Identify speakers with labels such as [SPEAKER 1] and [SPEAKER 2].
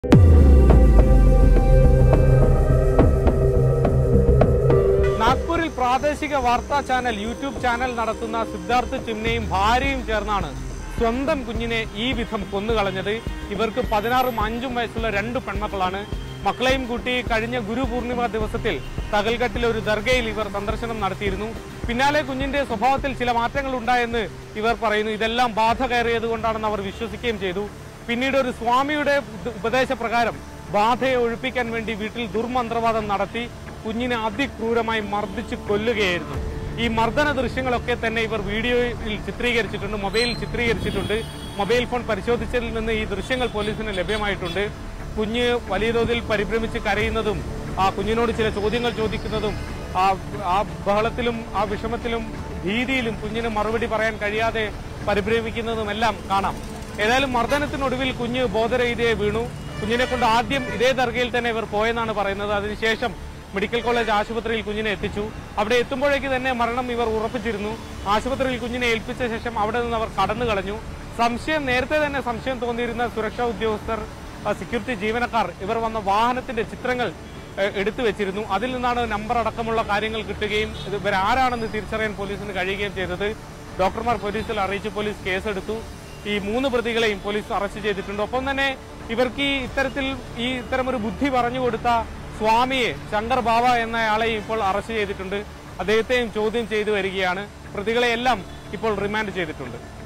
[SPEAKER 1] നാഗ്പൂരിൽ പ്രാദേശിക വാർത്താ ചാനൽ യൂട്യൂബ് ചാനൽ നടത്തുന്ന സിദ്ധാർത്ഥ് ചിമ്നയും ഭാര്യയും ചേർന്നാണ് സ്വന്തം കുഞ്ഞിനെ ഈ വിധം കൊന്നുകളഞ്ഞത് ഇവർക്ക് പതിനാറും അഞ്ചും വയസ്സുള്ള രണ്ട് പെൺമക്കളാണ് മക്കളെയും കൂട്ടി കഴിഞ്ഞ ഗുരുപൂർണിമ ദിവസത്തിൽ തകൽഘട്ടിലെ ഒരു ദർഗയിൽ ഇവർ സന്ദർശനം നടത്തിയിരുന്നു പിന്നാലെ കുഞ്ഞിന്റെ സ്വഭാവത്തിൽ ചില മാറ്റങ്ങൾ ഉണ്ടായെന്ന് ഇവർ പറയുന്നു ഇതെല്ലാം ബാധ കയറിയത് കൊണ്ടാണെന്ന് അവർ വിശ്വസിക്കുകയും ചെയ്തു പിന്നീട് ഒരു സ്വാമിയുടെ ഉപ- ഉപദേശപ്രകാരം ബാധയെ ഒഴിപ്പിക്കാൻ വേണ്ടി വീട്ടിൽ ദുർമന്ത്രവാദം നടത്തി കുഞ്ഞിനെ അതിക്രൂരമായി മർദ്ദിച്ച് കൊല്ലുകയായിരുന്നു ഈ മർദ്ദന ദൃശ്യങ്ങളൊക്കെ തന്നെ ഇവർ വീഡിയോയിൽ ചിത്രീകരിച്ചിട്ടുണ്ട് മൊബൈലിൽ ചിത്രീകരിച്ചിട്ടുണ്ട് മൊബൈൽ ഫോൺ പരിശോധിച്ചതിൽ നിന്ന് ഈ ദൃശ്യങ്ങൾ പോലീസിന് ലഭ്യമായിട്ടുണ്ട് കുഞ്ഞ് വലിയ തോതിൽ പരിഭ്രമിച്ച് കരയുന്നതും ആ കുഞ്ഞിനോട് ചില ചോദ്യങ്ങൾ ചോദിക്കുന്നതും ആ ആ ബഹളത്തിലും ആ വിഷമത്തിലും ഭീതിയിലും കുഞ്ഞിന് മറുപടി പറയാൻ കഴിയാതെ പരിഭ്രമിക്കുന്നതുമെല്ലാം കാണാം ഏതായാലും മർദ്ദനത്തിനൊടുവിൽ കുഞ്ഞ് ബോധരഹിതയെ വീണു കുഞ്ഞിനെ കൊണ്ട് ആദ്യം ഇതേ ദർഗയിൽ തന്നെ ഇവർ പോയെന്നാണ് പറയുന്നത് അതിനുശേഷം മെഡിക്കൽ കോളേജ് ആശുപത്രിയിൽ കുഞ്ഞിനെ എത്തിച്ചു അവിടെ എത്തുമ്പോഴേക്ക് തന്നെ മരണം ഇവർ ഉറപ്പിച്ചിരുന്നു ആശുപത്രിയിൽ കുഞ്ഞിനെ ഏൽപ്പിച്ച ശേഷം അവിടെ നിന്ന് അവർ കടന്നു കളഞ്ഞു സംശയം നേരത്തെ തന്നെ സംശയം തോന്നിയിരുന്ന സുരക്ഷാ ഉദ്യോഗസ്ഥർ ആ, സെക്യൂരിറ്റി ജീവനക്കാർ ഇവർ വന്ന വാഹനത്തിന്റെ ചിത്രങ്ങൾ ഏഹ്, എടുത്തു വെച്ചിരുന്നു അതിൽ നിന്നാണ് നമ്പർ അടക്കമുള്ള കാര്യങ്ങൾ കിട്ടുകയും ഇത് ഇവരാരാണെന്ന് തിരിച്ചറിയാൻ പോലീസിന് കഴിയുകയും ചെയ്തത് ഡോക്ടർമാർ പോലീസിൽ അറിയിച്ച് പോലീസ് കേസെടുത്തു ഈ മൂന്ന് പ്രതികളെയും പോലീസ് അറസ്റ്റ് ചെയ്തിട്ടുണ്ട് ഒപ്പം തന്നെ ഇവർക്ക് ഈ ഇത്തരത്തിൽ ഈ ഇത്തരം ഒരു ബുദ്ധി പറഞ്ഞു കൊടുത്ത സ്വാമിയെ ശങ്കർ ബാബ എന്നയാളെയും ഇപ്പോൾ അറസ്റ്റ് ചെയ്തിട്ടുണ്ട് അദ്ദേഹത്തെയും ചോദ്യം ചെയ്തു വരികയാണ് പ്രതികളെയെല്ലാം ഇപ്പോൾ റിമാൻഡ് ചെയ്തിട്ടുണ്ട്